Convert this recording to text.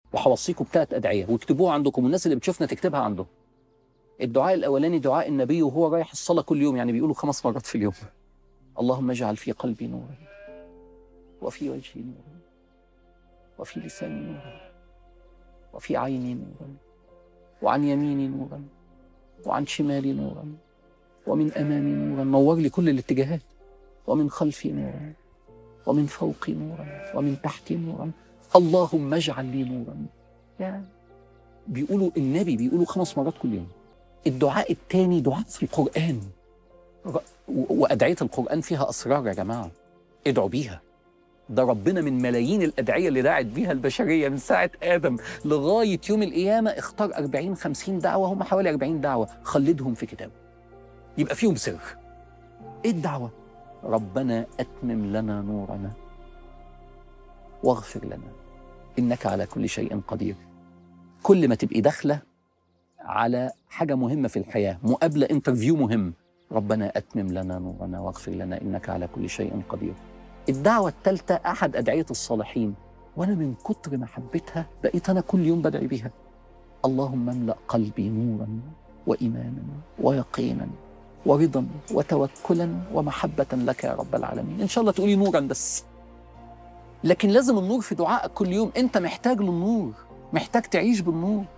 وهوصيكم بثلاث ادعيه واكتبوها عندكم والناس اللي بتشوفنا تكتبها عندهم الدعاء الاولاني دعاء النبي وهو رايح الصلاه كل يوم يعني بيقولوا خمس مرات في اليوم اللهم اجعل في قلبي نورا وفي وجهي نورا وفي لساني نورا وفي عيني نورا وعن يميني نورا وعن شمالي نورا ومن امامي نورا نور لي كل الاتجاهات ومن خلفي نورا ومن فوقي نورا ومن تحتي نورا اللهم اجعل لي نورا يعني بيقولوا النبي بيقولوا خمس مرات كل يوم الدعاء الثاني دعاء في القرآن ر- و- وأدعية القرآن فيها أسرار يا جماعة ادعوا بيها ده ربنا من ملايين الأدعية اللي دعت بيها البشرية من ساعة آدم لغاية يوم القيامة اختار 40 50 دعوة هم حوالي 40 دعوة خلدهم في كتابه يبقى فيهم سر ايه الدعوة؟ ربنا أتمم لنا نورنا واغفر لنا إنك على كل شيء قدير كل ما تبقي داخلة على حاجة مهمة في الحياة مقابلة انترفيو مهم ربنا أتمم لنا نورنا واغفر لنا إنك على كل شيء قدير الدعوة الثالثة أحد أدعية الصالحين وأنا من كتر ما حبيتها بقيت أنا كل يوم بدعي بيها اللهم املأ قلبي نورا وإيمانا ويقينا ورضا وتوكلا ومحبة لك يا رب العالمين إن شاء الله تقولي نورا بس لكن لازم النور في دعائك كل يوم أنت محتاج للنور محتاج تعيش بالنور